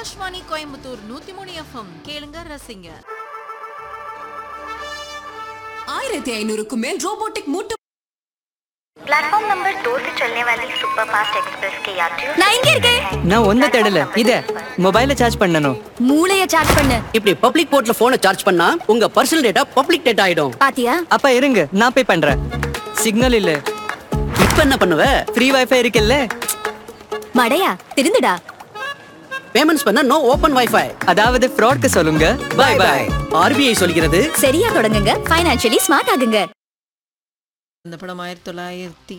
ஆகாஷ்வாணி கோயம்புத்தூர் நூத்தி மூணு எஃப்எம் கேளுங்க ரசிங்க ஆயிரத்தி ஐநூறுக்கும் மேல் ரோபோட்டிக் மூட்டு प्लेटफॉर्म नंबर दो से चलने वाली सुपरफास्ट एक्सप्रेस के यात्रियों நான் இங்க இருக்கேன் நான் ஒன்ன தேடல இத மொபைல சார்ஜ் பண்ணனும் மூளைய சார்ஜ் பண்ணு இப்படி பப்ளிக் போர்ட்ல போனை சார்ஜ் பண்ணா உங்க பர்சனல் டேட்டா பப்ளிக் டேட்டா ஆயிடும் பாத்தியா அப்ப இருங்க நான் பே பண்றேன் சிக்னல் இல்ல இப்ப என்ன பண்ணுவ ஃப்ரீ வைஃபை இருக்குல்ல மடையா திருந்துடா பேமெண்ட்ஸ் பண்ண நோ ஓபன் வைஃபை அதாவது ஃப்ராட்க்கு சொல்லுங்க பை பை ஆர்பிஐ சொல்கிறது சரியா தொடங்குங்க ஃபைனான்சியலி ஸ்மார்ட் ஆகுங்க இந்த படம் ஆயிரத்தி தொள்ளாயிரத்தி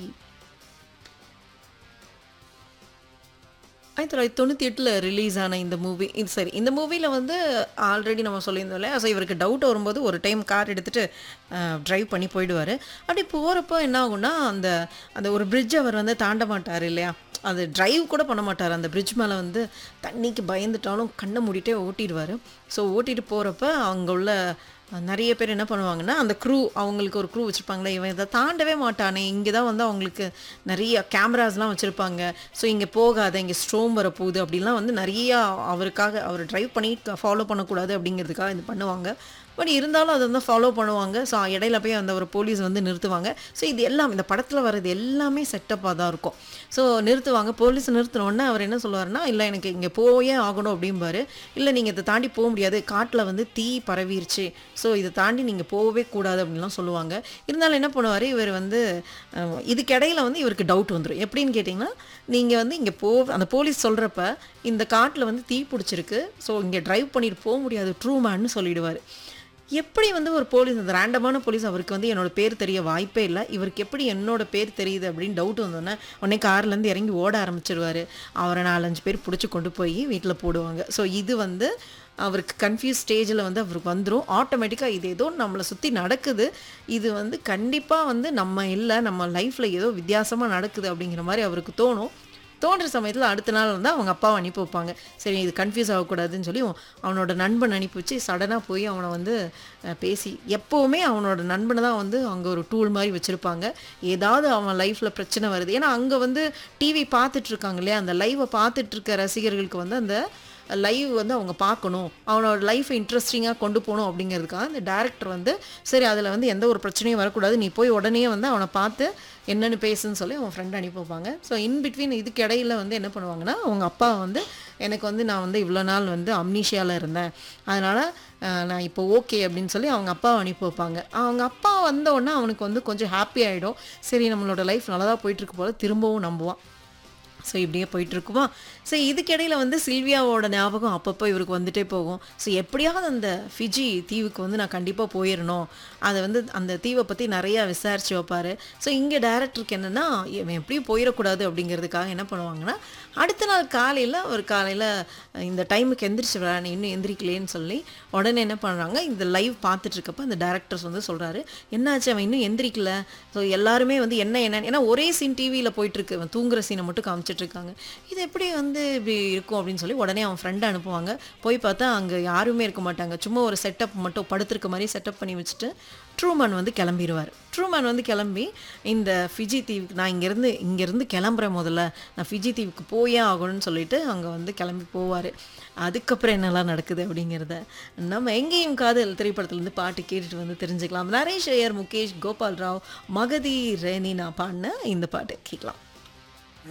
ஆயிரத்தி தொள்ளாயிரத்தி தொண்ணூற்றி எட்டில் ரிலீஸ் ஆன இந்த மூவி இது சரி இந்த மூவியில் வந்து ஆல்ரெடி நம்ம சொல்லியிருந்தோம் இல்லையா ஸோ இவருக்கு டவுட் வரும்போது ஒரு டைம் கார் எடுத்துகிட்டு ட்ரைவ் பண்ணி போயிடுவார் அப்படி போகிறப்போ என்ன ஆகும்னா அந்த அந்த ஒரு bridge அவர் வந்து தாண்ட மாட்டார் இல்லையா அது டிரைவ் கூட பண்ண மாட்டார் அந்த bridge மேலே வந்து தண்ணிக்கு பயந்துட்டாலும் கண்ணை மூடிட்டே ஓட்டிடுவார் ஸோ ஓட்டிட்டு போகிறப்ப அங்கே உள்ள நிறைய பேர் என்ன பண்ணுவாங்கன்னா அந்த க்ரூ அவங்களுக்கு ஒரு க்ரூ வச்சுருப்பாங்களே இவன் இதை தாண்டவே மாட்டானே இங்கே தான் வந்து அவங்களுக்கு நிறைய கேமராஸ்லாம் வச்சுருப்பாங்க ஸோ இங்கே போகாத இங்கே ஸ்ட்ரோம் வர போகுது அப்படிலாம் வந்து நிறையா அவருக்காக அவர் ட்ரைவ் பண்ணி ஃபாலோ பண்ணக்கூடாது அப்படிங்கிறதுக்காக இது பண்ணுவாங்க பட் இருந்தாலும் அதை வந்து ஃபாலோ பண்ணுவாங்க ஸோ இடையில போய் அந்த ஒரு போலீஸ் வந்து நிறுத்துவாங்க ஸோ இது எல்லாம் இந்த படத்தில் வர்றது எல்லாமே செட்டப்பாக தான் இருக்கும் ஸோ நிறுத்துவாங்க போலீஸ் நிறுத்தினோடனே அவர் என்ன சொல்லுவாருன்னா இல்லை எனக்கு இங்கே போயே ஆகணும் அப்படிம்பாரு இல்லை நீங்கள் இதை தாண்டி போக முடியாது காட்டில் வந்து தீ பரவிருச்சு ஸோ இதை தாண்டி நீங்கள் போகவே கூடாது அப்படின்லாம் சொல்லுவாங்க இருந்தாலும் என்ன பண்ணுவார் இவர் வந்து அஹ், இதுக்கிடையில வந்து இவருக்கு டவுட் வந்துடும் எப்படின்னு கேட்டிங்கன்னா நீங்கள் வந்து இங்கே போ அந்த போலீஸ் சொல்கிறப்ப இந்த காட்டில் வந்து தீ பிடிச்சிருக்கு ஸோ இங்கே டிரைவ் பண்ணிட்டு போக முடியாது ட்ரூ மேன்னு சொல்லிடுவார் எப்படி வந்து ஒரு போலீஸ் அந்த ரேண்டமான போலீஸ் அவருக்கு வந்து என்னோட பேர் தெரிய வாய்ப்பே இல்லை இவருக்கு எப்படி என்னோட பேர் தெரியுது அப்படின்னு டவுட் வந்தோன்னே உடனே கார்லேருந்து இறங்கி ஓட ஆரம்பிச்சிருவாரு அவரை நாலஞ்சு பேர் பிடிச்சி கொண்டு போய் வீட்டில் போடுவாங்க ஸோ இது வந்து அவருக்கு கன்ஃபியூஸ் ஸ்டேஜில் வந்து அவருக்கு வந்துடும் ஆட்டோமேட்டிக்காக இது ஏதோ நம்மளை சுற்றி நடக்குது இது வந்து கண்டிப்பாக வந்து நம்ம இல்லை நம்ம லைஃப்பில் ஏதோ வித்தியாசமாக நடக்குது அப்படிங்கிற மாதிரி அவருக்கு தோணும் தோன்ற சமயத்தில் அடுத்த நாள் வந்து அவங்க அப்பாவை அனுப்பி வைப்பாங்க சரி இது கன்ஃபியூஸ் ஆகக்கூடாதுன்னு சொல்லி அவனோட நண்பன் அனுப்பி வச்சு சடனாக போய் அவனை வந்து அஹ், பேசி எப்போவுமே அவனோட நண்பனை தான் வந்து அங்கே ஒரு டூல் மாதிரி வச்சுருப்பாங்க ஏதாவது அவன் லைஃப்பில் பிரச்சனை வருது ஏன்னா அங்கே வந்து டிவி பார்த்துட்ருக்காங்க இல்லையா அந்த லைவை பார்த்துட்ருக்க ரசிகர்களுக்கு வந்து அந்த லைவ் வந்து அவங்க பார்க்கணும் அவனோட லைஃப்பை இன்ட்ரெஸ்டிங்காக கொண்டு போகணும் அப்படிங்கிறதுக்காக இந்த டேரக்டர் வந்து சரி அதில் வந்து எந்த ஒரு பிரச்சனையும் வரக்கூடாது நீ போய் உடனே வந்து அவனை பார்த்து என்னென்னு பேசுன்னு சொல்லி அவன் ஃப்ரெண்ட் அனுப்பி வைப்பாங்க ஸோ இன் பிட்வீன் இதுக்கு இடையில வந்து என்ன பண்ணுவாங்கன்னா அவங்க அப்பா வந்து எனக்கு வந்து நான் வந்து இவ்வளோ நாள் வந்து அம்னீஷியாவில் இருந்தேன் அதனால் நான் இப்போ ஓகே அப்படின்னு சொல்லி அவங்க அப்பாவை அனுப்பி வைப்பாங்க அவங்க அப்பா வந்த உடனே அவனுக்கு வந்து கொஞ்சம் ஹாப்பி ஆகிடும் சரி நம்மளோட லைஃப் நல்லா தான் போயிட்டுருக்கு போல திரும்பவும் நம்புவான் ஸோ இப்படியே போயிட்டு இருக்குமா ஸோ இதுக்கிடையில் வந்து சில்வியாவோட ஞாபகம் அப்பப்போ இவருக்கு வந்துட்டே போகும் ஸோ எப்படியாவது அந்த ஃபிஜி தீவுக்கு வந்து நான் கண்டிப்பாக போயிடணும் அதை வந்து அந்த தீவை பற்றி நிறையா விசாரித்து வைப்பார் ஸோ இங்கே டேரக்டருக்கு என்னென்னா இவன் எப்படியும் போயிடக்கூடாது அப்படிங்கிறதுக்காக என்ன பண்ணுவாங்கன்னா அடுத்த நாள் காலையில் ஒரு காலையில் இந்த டைமுக்கு எந்திரிச்சு வரா நீ இன்னும் எந்திரிக்கலேன்னு சொல்லி உடனே என்ன பண்ணுறாங்க இந்த லைவ் பார்த்துட்ருக்கப்ப அந்த டேரக்டர்ஸ் வந்து சொல்கிறாரு என்னாச்சு அவன் இன்னும் எந்திரிக்கல ஸோ எல்லாருமே வந்து என்ன என்ன ஏன்னா ஒரே சீன் டிவியில் போயிட்டுருக்கு அவன் தூங்குற சீனை மட்டும் காமிச்சிட்டு இருக்காங்க இது எப்படி வந்து இப்படி இருக்கும் அப்படின்னு சொல்லி உடனே அவன் ஃப்ரெண்டை அனுப்புவாங்க போய் பார்த்தா அங்கே யாருமே இருக்க மாட்டாங்க சும்மா ஒரு செட்டப் மட்டும் படுத்திருக்க மாதிரி செட்டப் பண்ணி வச்சுட்டு ட்ரூமேன் வந்து கிளம்பிடுவார் ட்ரூமேன் வந்து கிளம்பி இந்த ஃபிஜி தீவுக்கு நான் இங்கேருந்து இங்கேருந்து கிளம்புறேன் முதல்ல நான் ஃபிஜி தீவுக்கு போயே ஆகணும்னு சொல்லிட்டு அங்கே வந்து கிளம்பி போவார் அதுக்கப்புறம் என்னெல்லாம் நடக்குது அப்படிங்கிறத நம்ம எங்கேயும் காதல் திரைப்படத்துலேருந்து பாட்டு கேட்டுட்டு வந்து தெரிஞ்சுக்கலாம் நரேஷ் ஐயர் முகேஷ் கோபால் ராவ் மகதி ரேனினா பாடின இந்த பாட்டு கேட்கலாம்